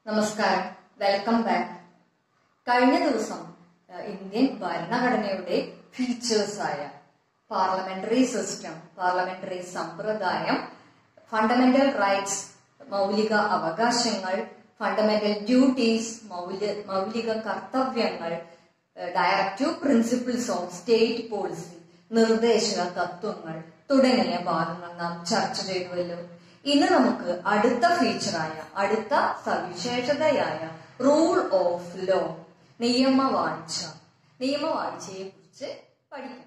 നമസ്കാരം welcome back കഴിഞ്ഞ ദിവസം അഹ്, ഇന്ത്യൻ ഭരണഘടനയുടെ ഫീച്ചേഴ്സ് ആയ പാർലമെന്ററി സിസ്റ്റം പാർലമെന്ററി സമ്പ്രദായം ഫണ്ടമെന്റൽ റൈറ്റ്സ് മൗലിക അവകാശങ്ങൾ ഫണ്ടമെന്റൽ ഡ്യൂട്ടീസ് മൗലിക മൗലിക കർത്തവ്യങ്ങൾ directive principles of state policy നിർദ്ദേശക തത്വങ്ങൾ തുടങ്ങിയ ഭാഗങ്ങൾ നാം ചർച്ച ചെയ്തുവല്ലോ ഇന്ന് നമുക്ക് അടുത്ത ഫീച്ചറായ അടുത്ത സവിശേഷതയായ റൂൾ ഓഫ് ലോ നിയമവാഴ്ച നിയമവാഴ്ചയെ കുറിച്ച് പഠിക്കാം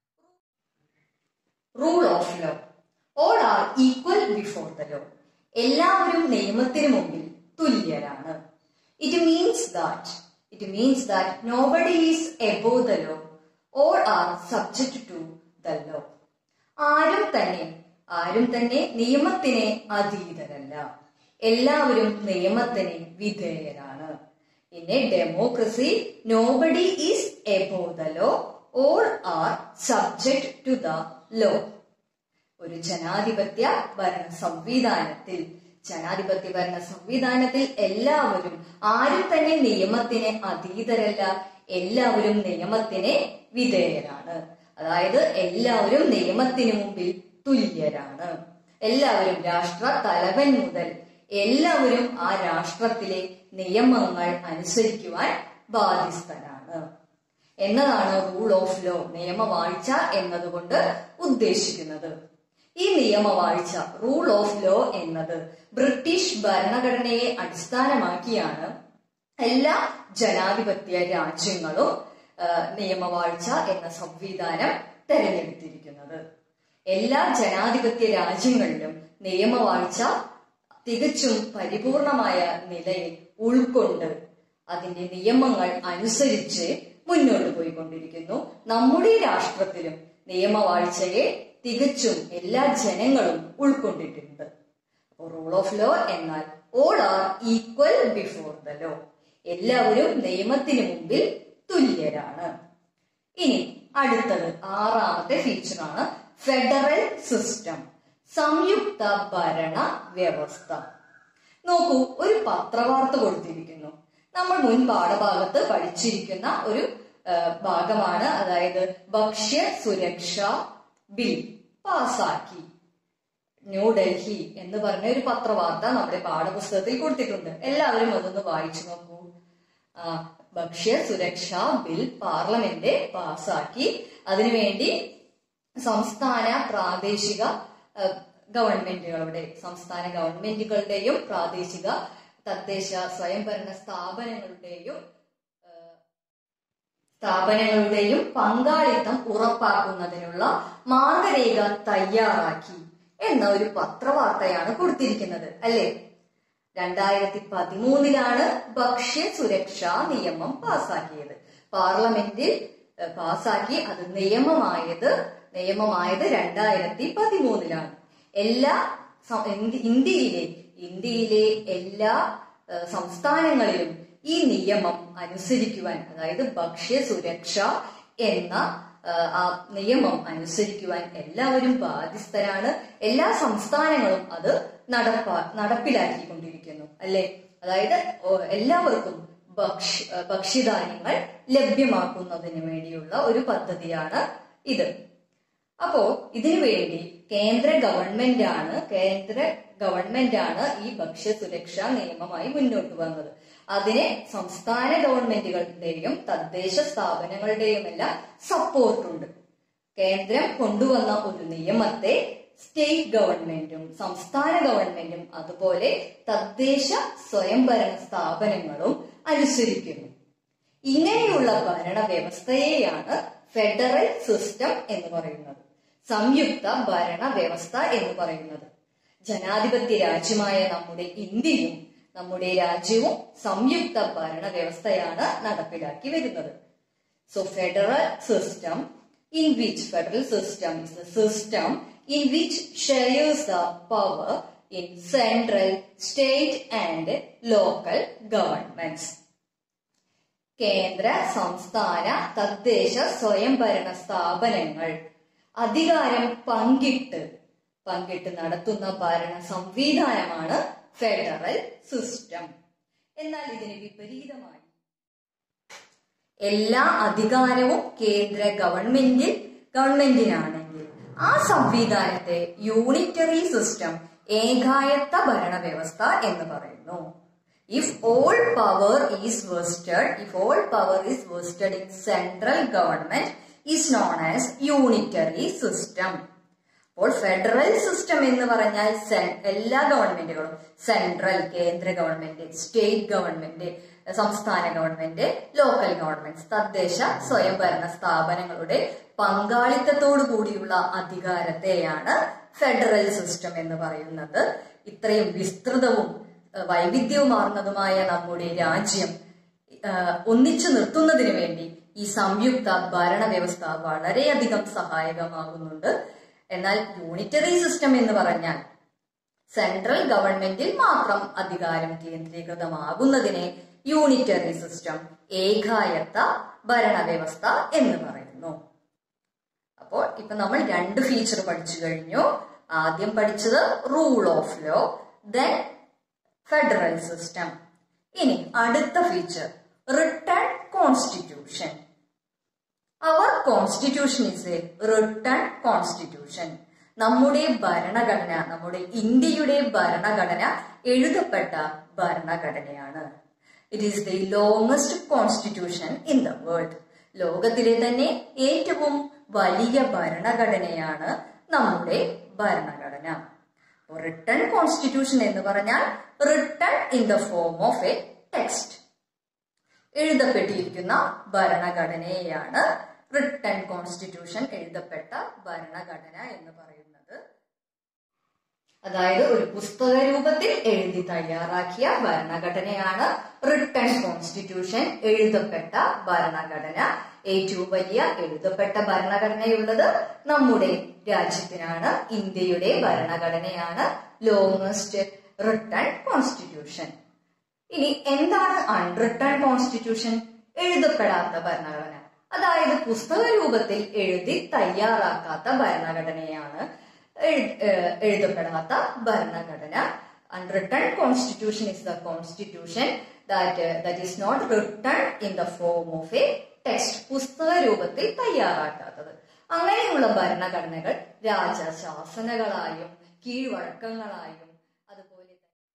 rule of law all are equal before the law എല്ലാവരും നിയമത്തിന് മുമ്പിൽ തുല്യരാണ് it means that it means that nobody is above the law all are subject to the law ആരും തന്നെ ആരും തന്നെ നിയമത്തിന് അതീതരല്ല എല്ലാവരും നിയമത്തിന് വിധേയരാണ് in a democracy nobody is above the law all are subject to the law ഒരു ജനാധിപത്യ ഭരണ സംവിധാനത്തിൽ ജനാധിപത്യ ഭരണ സംവിധാനത്തിൽ എല്ലാവരും ആരും തന്നെ നിയമത്തിന് അതീതരല്ല എല്ലാവരും നിയമത്തിന് വിധേയരാണ് അതായത് എല്ലാവരും നിയമത്തിന് മുമ്പിൽ തുല്യരാണ് എല്ലാവരും രാഷ്ട്ര തലവൻ മുതൽ എല്ലാവരും ആ രാഷ്ട്രത്തിലെ നിയമങ്ങൾ അനുസരിക്കുവാൻ ബാധ്യസ്ഥരാണ് എന്നതാണ് റൂൾ ഓഫ് ലോ നിയമവാഴ്ച എന്നതുകൊണ്ട് ഉദ്ദേശിക്കുന്നത് ഈ നിയമവാഴ്ച റൂൾ ഓഫ് ലോ എന്നത് ബ്രിട്ടീഷ് ഭരണഘടനയെ അടിസ്ഥാനമാക്കിയാണ് എല്ലാ ജനാധിപത്യ രാജ്യങ്ങളും ആ, നിയമവാഴ്ച എന്ന സംവിധാനം തെരഞ്ഞെടുത്തിരിക്കുന്നത് എല്ലാ ജനാധിപത്യ രാജ്യങ്ങളിലും നിയമവാഴ്ച തികച്ചും പരിപൂർണമായ നിലയിൽ ഉൾക്കൊണ്ട് അതിന്റെ നിയമങ്ങൾ അനുസരിച്ച് മുന്നോട്ട് പോയിക്കൊണ്ടിരിക്കുന്നു നമ്മുടെ രാഷ്ട്രത്തിലും നിയമവാഴ്ചയെ തികച്ചും എല്ലാ ജനങ്ങളും ഉൾക്കൊണ്ടിട്ടുണ്ട് റൂൾ ഓഫ് ലോ എന്നാൽ all are equal before the law എല്ലാവരും നിയമത്തിന് മുമ്പിൽ തുല്യരാണ് ഇനി അടുത്തത് ആറാമത്തെ ഫീച്ചറാണ് ഫെഡറൽ സിസ്റ്റം സംയുക്ത ഭരണ വ്യവസ്ഥ നോക്കൂ ഒരു പത്രവാർത്ത കൊടുത്തിരിക്കുന്നു നമ്മൾ മുൻ പാഠഭാഗത്ത് പഠിച്ചിരിക്കുന്ന ഒരു ആ, ഭാഗമാണ് അതായത് ഭക്ഷ്യ സുരക്ഷാ ബിൽ പാസാക്കി ന്യൂഡൽഹി എന്ന് പറഞ്ഞ ഒരു പത്രവാർത്ത നമ്മുടെ പാഠപുസ്തകത്തിൽ കൊടുത്തിട്ടുണ്ട് എല്ലാവരും അതൊന്ന് വായിച്ചു നോക്കൂ ആ, ഭക്ഷ്യ സുരക്ഷാ ബിൽ പാർലമെന്റ് പാസാക്കി അതിനുവേണ്ടി സംസ്ഥാന പ്രാദേശിക ആ, ഗവൺമെന്റുകളുടെ സംസ്ഥാന ഗവൺമെന്റുകളുടെയും പ്രാദേശിക തദ്ദേശ സ്വയംഭരണ സ്ഥാപനങ്ങളുടെയും ആ, സ്ഥാപനങ്ങളുടെയും പങ്കാളിത്തം ഉറപ്പാക്കുന്നതിനുള്ള മാർഗരേഖ തയ്യാറാക്കി എന്ന ഒരു പത്രവാർത്തയാണ് കൊടുത്തിരിക്കുന്നത് അല്ലേ രണ്ടായിരത്തി പതിമൂന്നിലാണ് ഭക്ഷ്യ സുരക്ഷാ നിയമം പാസാക്കിയത് പാർലമെന്റിൽ ഏഹ്, പാസാക്കി അത് നിയമമായത് നിയമമായത് രണ്ടായിരത്തി പതിമൂന്നിലാണ് എല്ലാ സം- ഇന്ത്യ- ഇന്ത്യയിലെ ഇന്ത്യയിലെ എല്ലാ ഏഹ്, സംസ്ഥാനങ്ങളിലും ഈ നിയമം അനുസരിക്കുവാൻ അതായത് ഭക്ഷ്യ സുരക്ഷ എന്ന ഏഹ്, ആ നിയമം അനുസരിക്കുവാൻ എല്ലാവരും ബാധ്യസ്ഥരാണ് എല്ലാ സംസ്ഥാനങ്ങളും അത് നടപ്പാ നടപ്പിലാക്കിക്കൊണ്ടിരിക്കുന്നു അല്ലെ അതായത് ഓ- എല്ലാവർക്കും ഭക്ഷ്യ ഭക്ഷ്യധാന്യങ്ങൾ ലഭ്യമാക്കുന്നതിന് വേണ്ടിയുള്ള ഒരു പദ്ധതിയാണ് ഇത് അപ്പോ ഇതിനു വേണ്ടി കേന്ദ്ര ഗവൺമെന്റ് ആണ് കേന്ദ്ര ഗവൺമെന്റ് ആണ് ഈ ഭക്ഷ്യ സുരക്ഷാ നിയമമായി മുന്നോട്ട് വന്നത് അതിന് സംസ്ഥാന ഗവൺമെന്റുകളുടെയും തദ്ദേശ സ്ഥാപനങ്ങളുടെയും എല്ലാം സപ്പോർട്ടുണ്ട് കേന്ദ്രം കൊണ്ടുവന്ന ഒരു നിയമത്തെ സ്റ്റേറ്റ് ഗവൺമെന്റും സംസ്ഥാന ഗവൺമെന്റും അതുപോലെ തദ്ദേശ സ്വയംഭരണ സ്ഥാപനങ്ങളും അനുസരിക്കുന്നു ഇങ്ങനെയുള്ള ഭരണ വ്യവസ്ഥയെയാണ് ഫെഡറൽ സിസ്റ്റം എന്ന് പറയുന്നത് സംയുക്ത ഭരണ വ്യവസ്ഥ എന്ന് പറയുന്നത് ജനാധിപത്യ രാജ്യമായ നമ്മുടെ ഇന്ത്യയും നമ്മുടെ രാജ്യവും സംയുക്ത ഭരണ വ്യവസ്ഥയാണ് നടപ്പിലാക്കി വരുന്നത് So federal system in which federal system is the system in which shares the power in central, state and local governments. കേന്ദ്ര സംസ്ഥാന തദ്ദേശ സ്വയംഭരണ സ്ഥാപനങ്ങൾ അധികാരം പങ്കിട്ട് പങ്കിട്ട് നടത്തുന്ന ഭരണ സംവിധാനമാണ് ഫെഡറൽ സിസ്റ്റം എന്നാൽ ഇതിന് വിപരീതമായി എല്ലാ അധികാരവും കേന്ദ്ര ഗവൺമെന്റിൽ ഗവൺമെന്റിനാണെങ്കിൽ ആ സംവിധാനത്തെ യൂണിറ്ററി സിസ്റ്റം ഏകായത്ത ഭരണവ്യവസ്ഥ എന്ന് പറയുന്നു if all power is vested if all power is vested in central government is known as unitary system അപ്പോൾ ഫെഡറൽ സിസ്റ്റം എന്ന് പറഞ്ഞാൽ സെ- എല്ലാ ഗവൺമെന്റുകളും സെൻട്രൽ കേന്ദ്ര ഗവൺമെന്റ് സ്റ്റേറ്റ് ഗവൺമെന്റ് സംസ്ഥാന ഗവൺമെന്റ് ലോക്കൽ ഗവൺമെന്റ് തദ്ദേശ സ്വയംഭരണ സ്ഥാപനങ്ങളുടെ പങ്കാളിത്തത്തോടു കൂടിയുള്ള അധികാരത്തെയാണ് ഫെഡറൽ സിസ്റ്റം എന്ന് പറയുന്നത് ഇത്രയും വിസ്തൃതവും ഏഹ്, വൈവിധ്യവുമാർന്നതുമായ നമ്മുടെ രാജ്യം ഏഹ്, ഒന്നിച്ചു നിർത്തുന്നതിന് വേണ്ടി ഈ സംയുക്ത ഭരണവ്യവസ്ഥ വളരെയധികം സഹായകമാകുന്നുണ്ട് എന്നാൽ യൂണിറ്ററി സിസ്റ്റം എന്ന് പറഞ്ഞാൽ സെൻട്രൽ ഗവൺമെന്റിൽ മാത്രം അധികാരം കേന്ദ്രീകൃതമാകുന്നതിനെ യൂണിറ്ററി സിസ്റ്റം ഏകായത്ത ഭരണവ്യവസ്ഥ എന്ന് പറയുന്നു അപ്പോൾ ഇപ്പൊ നമ്മൾ രണ്ട് ഫീച്ചർ പഠിച്ചു കഴിഞ്ഞു ആദ്യം പഠിച്ചത് rule of law then federal system ഇനി അടുത്ത feature written constitution our constitution is a written constitution നമ്മുടെ ഭരണഘടന നമ്മുടെ ഇന്ത്യയുടെ ഭരണഘടന എഴുതപ്പെട്ട ഭരണഘടനയാണ് it is the longest constitution in the world ലോകത്തിലെ തന്നെ ഏറ്റവും വലിയ ഭരണഘടനയാണ് നമ്മുടെ ഭരണഘടന റിട്ടേൺ കോൺസ്റ്റിറ്റ്യൂഷൻ എന്ന് പറഞ്ഞാൽ written in the form of a text എഴുതപ്പെട്ടിരിക്കുന്ന ഭരണഘടനയെയാണ് റിട്ടേൺ കോൺസ്റ്റിറ്റ്യൂഷൻ എഴുതപ്പെട്ട ഭരണഘടന എന്ന് പറയുന്നത് അതായത് ഒരു പുസ്തക രൂപത്തിൽ എഴുതി തയ്യാറാക്കിയ ഭരണഘടനയാണ് റിട്ടേൺ കോൺസ്റ്റിറ്റ്യൂഷൻ എഴുതപ്പെട്ട ഭരണഘടന ഏറ്റവും വലിയ എഴുതപ്പെട്ട ഭരണഘടനയുള്ളത് നമ്മുടെ രാജ്യത്തിനാണ് ഇന്ത്യയുടെ ഭരണഘടനയാണ് ലോങ്സ്റ്റ് റിട്ടേൺ കോൺസ്റ്റിറ്റ്യൂഷൻ ഇനി എന്താണ് അൺറിട്ടേൺ കോൺസ്റ്റിറ്റ്യൂഷൻ എഴുതപ്പെടാത്ത ഭരണഘടന അതായത് പുസ്തക രൂപത്തിൽ എഴുതി തയ്യാറാക്കാത്ത ഭരണഘടനയാണ് എഴു- ഏഹ് എഴുതപ്പെടാത്ത ഭരണഘടന unwritten constitution is the constitution that that is not written in the form of a text പുസ്തക രൂപത്തിൽ തയ്യാറാക്കാത്തത് അങ്ങനെയുള്ള ഭരണഘടനകൾ രാജശാസനകളായും കീഴ്വഴക്കങ്ങളായും അതുപോലെ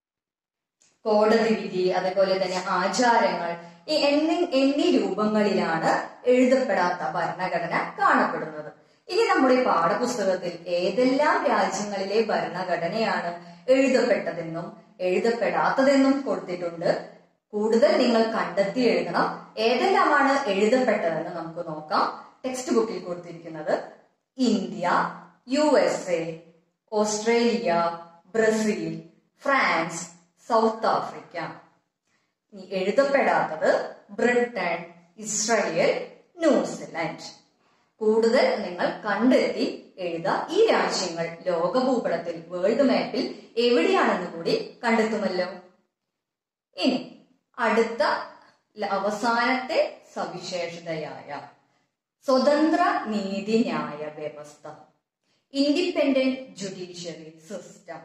കോടതി വിധി അതുപോലെ തന്നെ ആചാരങ്ങൾ ഈ എന്നീ എന്നീ രൂപങ്ങളിലാണ് എഴുതപ്പെടാത്ത ഭരണഘടന കാണപ്പെടുന്നത് ഇനി നമ്മുടെ പാഠപുസ്തകത്തിൽ ഏതെല്ലാം രാജ്യങ്ങളിലെ ഭരണഘടനയാണ് എഴുതപ്പെട്ടതെന്നും എഴുതപ്പെടാത്തതെന്നും കൊടുത്തിട്ടുണ്ട് കൂടുതൽ നിങ്ങൾ കണ്ടെത്തി എഴുതണം ഏതെല്ലാമാണ് എഴുതപ്പെട്ടതെന്ന് നമുക്ക് നോക്കാം ടെക്സ്റ്റ് ബുക്കിൽ കൊടുത്തിരിക്കുന്നത് India U S A Australia Brazil France South Africa ഇനി എഴുതപ്പെടാത്തത് ബ്രിട്ടൻ ഇസ്രായേൽ ന്യൂസിലാൻഡ് കൂടുതൽ നിങ്ങൾ കണ്ടെത്തി എഴുതുക ഈ രാജ്യങ്ങൾ ലോകഭൂപടത്തിൽ വേൾഡ് മാപ്പിൽ എവിടെയാണെന്ന് കൂടി കണ്ടെത്തുമല്ലോ ഇനി അടുത്ത ല- അവസാനത്തെ സവിശേഷതയായ സ്വതന്ത്ര നീതിന്യായ വ്യവസ്ഥ ഇൻഡിപെൻഡന്റ് ജുഡീഷ്യറി സിസ്റ്റം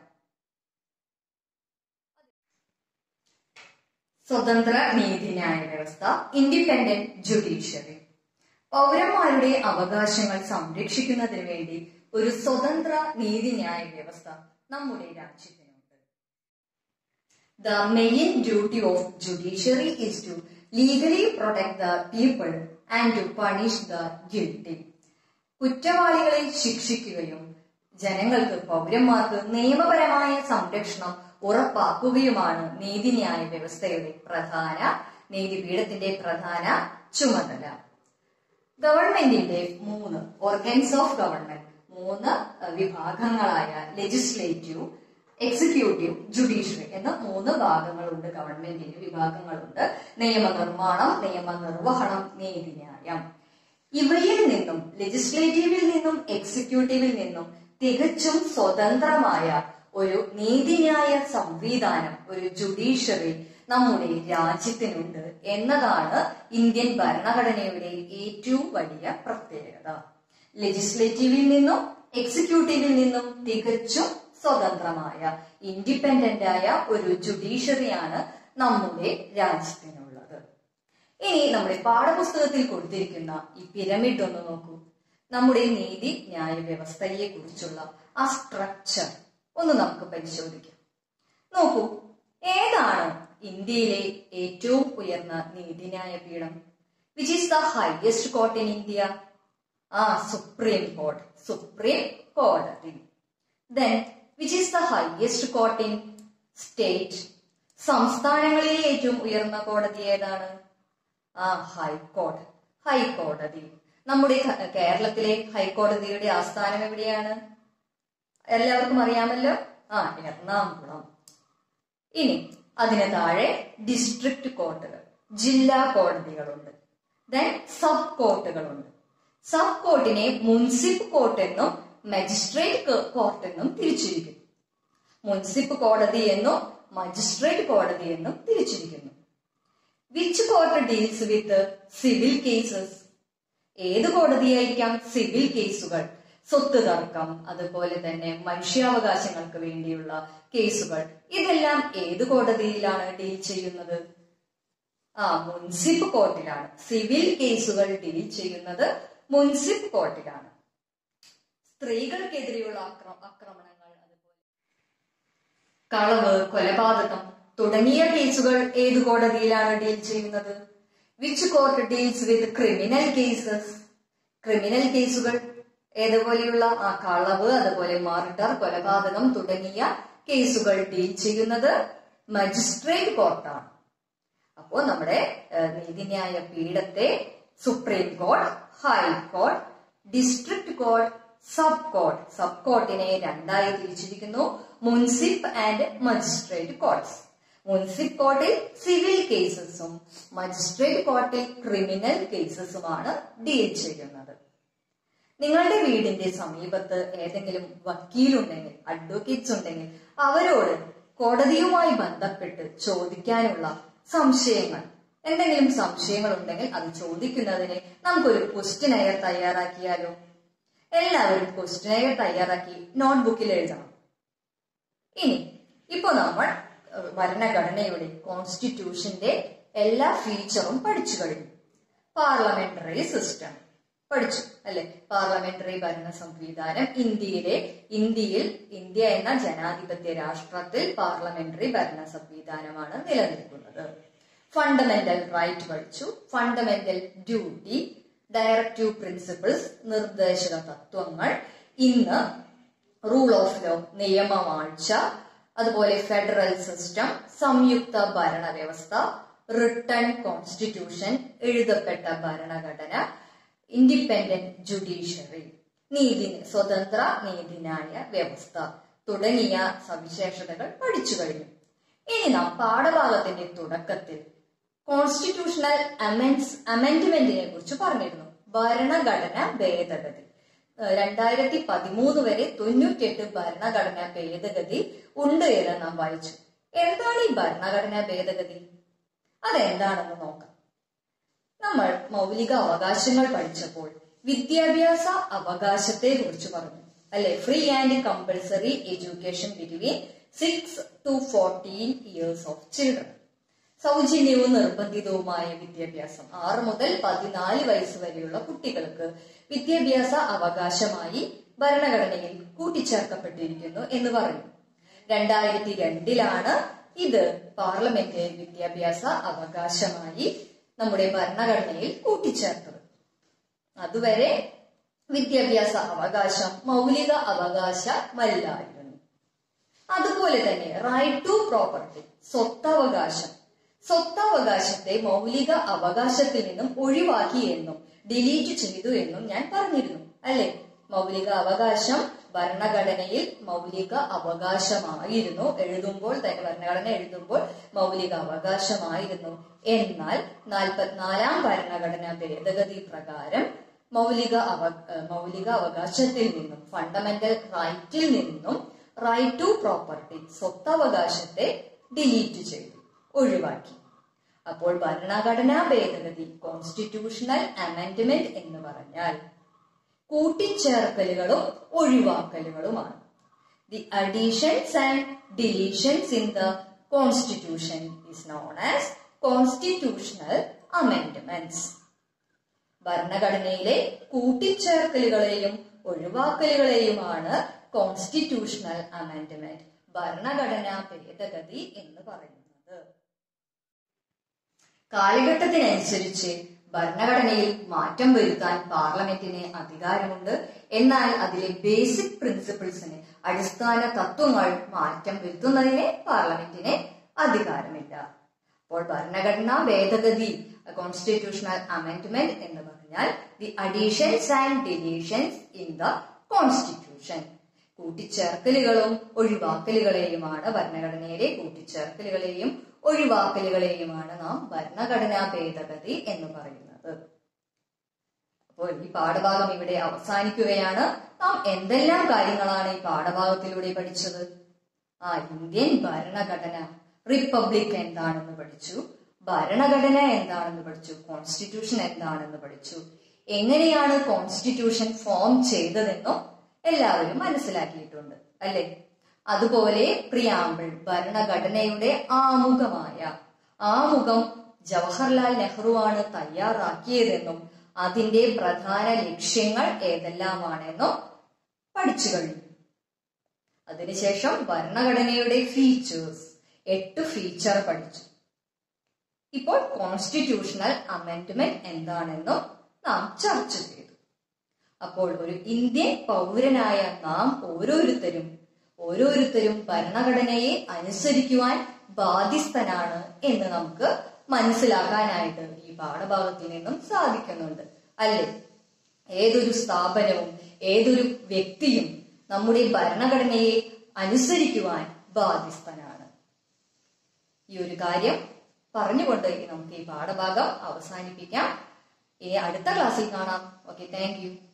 സ്വതന്ത്ര നീതിന്യായ വ്യവസ്ഥ ഇൻഡിപെൻഡന്റ് ജുഡീഷ്യറി പൗരന്മാരുടെ അവകാശങ്ങൾ സംരക്ഷിക്കുന്നതിന് വേണ്ടി ഒരു സ്വതന്ത്ര നീതിന്യായ വ്യവസ്ഥ നമ്മുടെ രാജ്യത്തിനുണ്ട് The main duty of judiciary is to legally protect the people and to punish the guilty. കുറ്റവാളികളെ ശിക്ഷിക്കുകയും ജനങ്ങൾക്ക് പൗരന്മാർക്ക് നിയമപരമായ സംരക്ഷണം ഉറപ്പാക്കുകയുമാണ് നീതിന്യായ വ്യവസ്ഥയുടെ പ്രധാന നീതിപീഠത്തിന്റെ പ്രധാന ചുമതല ഗവൺമെന്റിന്റെ മൂന്ന് ഓർഗൻസ് ഓഫ് ഗവൺമെന്റ് മൂന്ന് അഹ്, വിഭാഗങ്ങളായ ലെജിസ്ലേറ്റീവ് എക്സിക്യൂട്ടീവ് ജുഡീഷ്യറി എന്ന മൂന്ന് ഭാഗങ്ങളുണ്ട് ഗവൺമെന്റിന് വിഭാഗങ്ങളുണ്ട് നിയമനിർമ്മാണം നിയമനിർവഹണം നീതിന്യായം ഇവയിൽ നിന്നും ലെജിസ്ലേറ്റീവിൽ നിന്നും എക്സിക്യൂട്ടീവിൽ നിന്നും തികച്ചും സ്വതന്ത്രമായ ഒരു നീതിന്യായ സംവിധാനം ഒരു ജുഡീഷ്യറി നമ്മുടെ രാജ്യത്തിനുണ്ട് എന്നതാണ് ഇന്ത്യൻ ഭരണഘടനയുടെ ഏറ്റവും വലിയ പ്രത്യേകത ലെജിസ്ലേറ്റീവിൽ നിന്നും എക്സിക്യൂട്ടീവിൽ നിന്നും തികച്ചും സ്വതന്ത്രമായ ഇൻഡിപെൻഡന്റ് ആയ ഒരു ജുഡീഷ്യറിയാണ് നമ്മുടെ രാജ്യത്തിനുള്ളത് ഇനി നമ്മുടെ പാഠപുസ്തകത്തിൽ കൊടുത്തിരിക്കുന്ന ഈ പിരമിഡ് ഒന്ന് നോക്കൂ നമ്മുടെ നീതി ന്യായ വ്യവസ്ഥയെ കുറിച്ചുള്ള ആ സ്ട്രക്ചർ ഒന്ന് നമുക്ക് പരിശോധിക്കാം നോക്കൂ ഏതാണ് ഇന്ത്യയിലെ ഏറ്റവും ഉയർന്ന നീതിന്യായ പീഠം which is the highest court in India ആ സുപ്രീം കോർട്ട് സുപ്രീം കോടതി then which is the highest court in state സംസ്ഥാനങ്ങളിലെ ഏറ്റവും ഉയർന്ന കോടതി ഏതാണ് ആ ഹൈക്കോടതി ഹൈക്കോടതി നമ്മുടെ ക- കേരളത്തിലെ ഹൈക്കോടതിയുടെ ആസ്ഥാനം എവിടെയാണ് എല്ലാവർക്കും അറിയാമല്ലോ ആ എറണാകുളം ഇനി അതിന് താഴെ ഡിസ്ട്രിക്ട് കോർട്ടുകൾ ജില്ലാ കോടതികളുണ്ട് ദെൻ സബ് കോർട്ടുകളുണ്ട് സബ് കോർട്ടിനെ മുൻസിപ്പ് കോർട്ട് എന്നും മജിസ്ട്രേറ്റ് കോർട്ട് എന്നും തിരിച്ചിരിക്കുന്നു മുൻസിപ്പ് കോടതി എന്നും മജിസ്ട്രേറ്റ് കോടതി എന്നും തിരിച്ചിരിക്കുന്നു which court deals with civil cases ഏത് കോടതിയായിരിക്കാം സിവിൽ കേസുകൾ സ്വത്ത് തർക്കം അതുപോലെ തന്നെ മനുഷ്യാവകാശങ്ങൾക്ക് വേണ്ടിയുള്ള കേസുകൾ ഇതെല്ലാം ഏത് കോടതിയിലാണ് ഡീൽ ചെയ്യുന്നത് ആ മുൻസിപ്പ് കോർട്ടിലാണ് സിവിൽ കേസുകൾ ഡീൽ ചെയ്യുന്നത് മുൻസിപ്പ് കോർട്ടിലാണ് സ്ത്രീകൾക്കെതിരെയുള്ള ആക്ര- ആക്രമണങ്ങൾ അതുപോലെ കളവ് കൊലപാതകം തുടങ്ങിയ കേസുകൾ ഏത് കോടതിയിലാണ് ഡീൽ ചെയ്യുന്നത് which court deals with criminal cases criminal കേസുകൾ ഏതുപോലെയുള്ള ആ കളവ് അതുപോലെ മർഡർ കൊലപാതകം തുടങ്ങിയ കേസുകൾ ഡീൽ ചെയ്യുന്നത് മജിസ്ട്രേറ്റ് കോർട്ടാണ് അപ്പോ നമ്മുടെ ഏഹ്, നീതിന്യായ പീഠത്തെ supreme court high court district court sub court sub കോർട്ടിനെ രണ്ടായി തിരിച്ചിരിക്കുന്നു munsiff and magistrate courts munsiff കോർട്ടിൽ സിവിൽ കേസസും മജിസ്ട്രേറ്റ് കോർട്ടിൽ ക്രിമിനൽ കേസസുമാണ് ഡീൽ ചെയ്യുന്നത് നിങ്ങളുടെ വീടിന്റെ സമീപത്ത് ഏതെങ്കിലും വക്കീലുണ്ടെങ്കിൽ അഡ്വക്കേറ്റ്സ് ഉണ്ടെങ്കിൽ അവരോട് കോടതിയുമായി ബന്ധപ്പെട്ട് ചോദിക്കാനുള്ള സംശയങ്ങൾ എന്തെങ്കിലും സംശയങ്ങൾ ഉണ്ടെങ്കിൽ അത് ചോദിക്കുന്നതിന് നമുക്കൊരു ക്വസ്റ്റ്യനെയർ തയ്യാറാക്കിയാലോ എല്ലാവരും ക്വസ്റ്റ്യനെയർ തയ്യാറാക്കി നോട്ട്ബുക്കിൽ എഴുതണം ഇനി ഇപ്പൊ നമ്മൾ ഏഹ്, ഭരണഘടനയുടെ കോൺസ്റ്റിറ്റ്യൂഷന്റെ എല്ലാ ഫീച്ചറും പഠിച്ചു കഴിഞ്ഞു പാർലമെന്ററി സിസ്റ്റം പഠിച്ചു അല്ലെ പാർലമെന്ററി ഭരണ സംവിധാനം ഇന്ത്യയിലെ ഇന്ത്യയിൽ ഇന്ത്യ എന്ന ജനാധിപത്യ രാഷ്ട്രത്തിൽ പാർലമെന്ററി ഭരണ സംവിധാനമാണ് നിലനിൽക്കുന്നത് ഫണ്ടമെന്റൽ റൈറ്റ് പഠിച്ചു ഫണ്ടമെന്റൽ ഡ്യൂട്ടി ഡയറക്റ്റീവ് പ്രിൻസിപ്പിൾസ് നിർദ്ദേശക തത്വങ്ങൾ ഇന്ന് റൂൾ ഓഫ് ലോ നിയമവാഴ്ച അതുപോലെ ഫെഡറൽ സിസ്റ്റം സംയുക്ത ഭരണവ്യവസ്ഥ റിട്ടേൺ കോൺസ്റ്റിറ്റ്യൂഷൻ എഴുതപ്പെട്ട ഭരണഘടന ഇൻഡിപെൻഡന്റ് ജുഡീഷ്യറി നീതി സ്വതന്ത്ര നീതിന്യായ വ്യവസ്ഥ തുടങ്ങിയ സവിശേഷതകൾ പഠിച്ചു കഴിഞ്ഞു ഇനി നാം പാഠഭാഗത്തിന്റെ തുടക്കത്തിൽ കോൺസ്റ്റിറ്റ്യൂഷണൽ അമെൻസ് അമെന്റ്മെന്റിനെ കുറിച്ച് പറഞ്ഞിരുന്നു ഭരണഘടന ഭേദഗതി ഏഹ് രണ്ടായിരത്തി പതിമൂന്ന് വരെ തൊണ്ണൂറ്റിയെട്ട് ഭരണഘടനാ ഭേദഗതി ഉണ്ട് എന്ന് നാം വായിച്ചു എന്താണ് ഈ ഭരണഘടനാ ഭേദഗതി അതെന്താണെന്ന് നോക്കാം നമ്മൾ മൗലിക അവകാശങ്ങൾ പഠിച്ചപ്പോൾ വിദ്യാഭ്യാസ അവകാശത്തെ കുറിച്ച് പറഞ്ഞു അല്ലെ free and compulsory education between six to fourteen years of children സൗജന്യവും നിർബന്ധിതവുമായ വിദ്യാഭ്യാസം ആറ് മുതൽ പതിനാല് വയസ്സ് വരെയുള്ള കുട്ടികൾക്ക് വിദ്യാഭ്യാസ അവകാശമായി ഭരണഘടനയിൽ കൂട്ടിച്ചേർക്കപ്പെട്ടിരിക്കുന്നു എന്ന് പറഞ്ഞു രണ്ടായിരത്തി രണ്ടിലാണ് ഇത് പാർലമെന്റ് വിദ്യാഭ്യാസ അവകാശമായി നമ്മുടെ ഭരണഘടനയിൽ കൂട്ടിച്ചേർത്തത് അതുവരെ വിദ്യാഭ്യാസ അവകാശം മൗലിക അവകാശമല്ലായിരുന്നു അതുപോലെ തന്നെ റൈറ്റ് ടു പ്രോപ്പർട്ടി സ്വത്തവകാശം സ്വത്തവകാശത്തെ മൗലിക അവകാശത്തിൽ നിന്നും ഒഴിവാക്കി എന്നും ഡിലീറ്റ് ചെയ്തു എന്നും ഞാൻ പറഞ്ഞിരുന്നു അല്ലെ മൗലിക അവകാശം ഭരണഘടനയിൽ മൗലിക അവകാശമായിരുന്നു എഴുതുമ്പോൾ തന്നെ ഭരണഘടന എഴുതുമ്പോൾ മൗലിക അവകാശമായിരുന്നു എന്നാൽ നാൽപ്പത്തിനാലാം ഭരണഘടനാ ഭേദഗതി പ്രകാരം മൗലിക അവ ഏഹ് മൗലിക അവകാശത്തിൽ നിന്നും ഫണ്ടമെന്റൽ റൈറ്റിൽ നിന്നും റൈറ്റ് ടു പ്രോപ്പർട്ടി സ്വത്തവകാശത്തെ ഡിലീറ്റ് ചെയ്തു ഒഴിവാക്കി അപ്പോൾ ഭരണഘടനാ ഭേദഗതി കോൺസ്റ്റിറ്റ്യൂഷണൽ അമെന്റ്മെന്റ് എന്ന് പറഞ്ഞാൽ കൂട്ടിച്ചേർക്കലുകളും ഒഴിവാക്കലുകളുമാണ് the additions and deletions in the constitution is known as constitutional amendments ഭരണഘടനയിലെ കൂട്ടിച്ചേർക്കലുകളെയും ഒഴിവാക്കലുകളെയുമാണ് കോൺസ്റ്റിറ്റ്യൂഷണൽ അമെൻഡ്മെന്റ് ഭരണഘടനാ ഭേദഗതി എന്ന് പറയുന്നത് കാലഘട്ടത്തിനനുസരിച്ച് ഭരണഘടനയിൽ മാറ്റം വരുത്താൻ പാർലമെന്റിന് അധികാരമുണ്ട് എന്നാൽ അതിലെ ബേസിക് പ്രിൻസിപ്പിൾസിന് അടിസ്ഥാന തത്വങ്ങൾ മാറ്റം വരുത്തുന്നതിന് പാർലമെന്റിന് അധികാരമില്ല അപ്പോൾ ഭരണഘടനാ ഭേദഗതി കോൺസ്റ്റിറ്റ്യൂഷണൽ അമെൻഡ്മെന്റ് എന്ന് പറഞ്ഞാൽ the additions and deletions in the constitution കൂട്ടിച്ചേർക്കലുകളും ഒഴിവാക്കലുകളെയുമാണ് ഭരണഘടനയിലെ കൂട്ടിച്ചേർക്കലുകളെയും ഒഴിവാക്കലുകളെയുമാണ് നാം ഭരണഘടനാ ഭേദഗതി എന്ന് പറയുന്നത് അപ്പോൾ ഈ പാഠഭാഗം ഇവിടെ അവസാനിക്കുകയാണ് നാം എന്തെല്ലാം കാര്യങ്ങളാണ് ഈ പാഠഭാഗത്തിലൂടെ പഠിച്ചത് ആ ഇന്ത്യൻ ഭരണഘടന റിപ്പബ്ലിക് എന്താണെന്ന് പഠിച്ചു ഭരണഘടന എന്താണെന്ന് പഠിച്ചു കോൺസ്റ്റിറ്റ്യൂഷൻ എന്താണെന്ന് പഠിച്ചു എങ്ങനെയാണ് കോൺസ്റ്റിറ്റ്യൂഷൻ ഫോം ചെയ്തതെന്നും എല്ലാവരും മനസ്സിലാക്കിയിട്ടുണ്ട് അല്ലെ അതുപോലെ പ്രിയാമ്പിൾ ഭരണഘടനയുടെ ആമുഖമായ ആമുഖം ജവഹർലാൽ നെഹ്റുവാണ് തയ്യാറാക്കിയതെന്നും അതിന്റെ പ്രധാന ലക്ഷ്യങ്ങൾ ഏതെല്ലാമാണെന്നും പഠിച്ചു കഴിഞ്ഞു അതിനുശേഷം ഭരണഘടനയുടെ ഫീച്ചേഴ്സ് എട്ട് ഫീച്ചർ പഠിച്ചു ഇപ്പോൾ കോൺസ്റ്റിറ്റ്യൂഷണൽ അമെൻഡ്മെന്റ് എന്താണെന്നും നാം ചർച്ച ചെയ്തു അപ്പോൾ ഒരു ഇന്ത്യൻ പൗരനായ നാം ഓരോരുത്തരും ഓരോരുത്തരും ഭരണഘടനയെ അനുസരിക്കുവാൻ ബാധ്യസ്ഥനാണ് എന്ന് നമുക്ക് മനസ്സിലാക്കാനായിട്ട് ഈ പാഠഭാഗത്തിൽ നിന്നും സാധിക്കുന്നുണ്ട് അല്ലേ ഏതൊരു സ്ഥാപനവും ഏതൊരു വ്യക്തിയും നമ്മുടെ ഭരണഘടനയെ അനുസരിക്കുവാൻ ബാധ്യസ്ഥനാണ് ഈ ഒരു കാര്യം പറഞ്ഞുകൊണ്ട് നമുക്ക് ഈ പാഠഭാഗം അവസാനിപ്പിക്കാം ഈ അടുത്ത ക്ലാസ്സിൽ കാണാം ഓക്കെ താങ്ക് യു